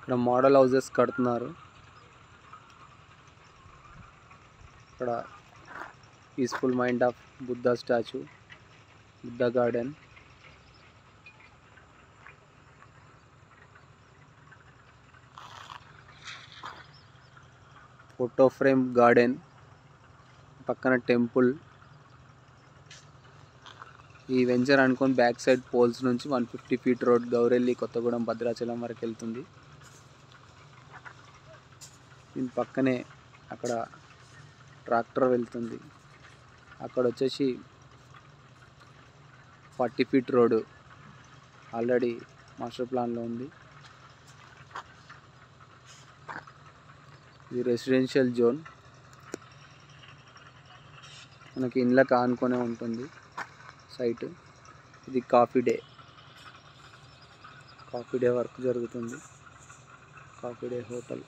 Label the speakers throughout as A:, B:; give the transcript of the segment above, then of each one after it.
A: ఇక్కడ model houses కడుతున్నారు ఇక్కడ peaceful mind of Buddha statue Buddha garden photo frame garden పక్కన టెంపుల్ ఈ వెంచర్ అనుకొని బ్యాక్ సైడ్ పోల్స్ నుంచి one fifty feet road Gourelli Kothagudem Bhadrachalam వరకు వెళ్తుంది దీని పక్కనే అక్కడ ట్రాక్టర్ వెళ్తుంది అక్కడ వచ్చేసి forty feet road already master ప్లాన్లో ఉంది ఇది రెసిడెన్షియల్ జోన్ మనకి ఇండ్లకు ఆనుకొనే ఉంటుంది సైట్ ఇది coffee day coffee day work జరుగుతుంది coffee day hotel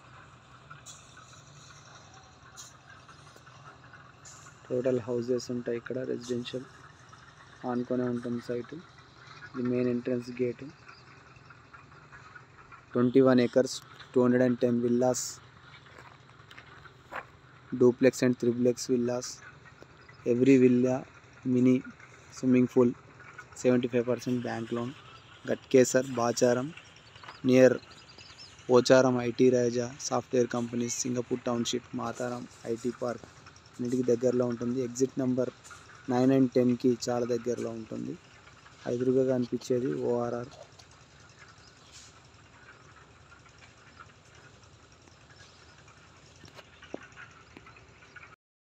A: total houses ఉంటాయి ఇక్కడ రెసిడెన్షియల్ ఆనుకొనే ఉంటుంది సైట్ ఇది main entrance gate twenty one acres two hundred and ten villas duplex and triplex villas every villa mini swimming pool seventy five percent bank loan Ghatkesar Bacharam near Pocharam IT Raja software companies Singapore township Mataram IT park అన్నిటికి దగ్గరలో ఉంటుంది exit number nine and టెన్కి చాలా దగ్గరలో ఉంటుంది ఎదురుగా కనిపించేది ORR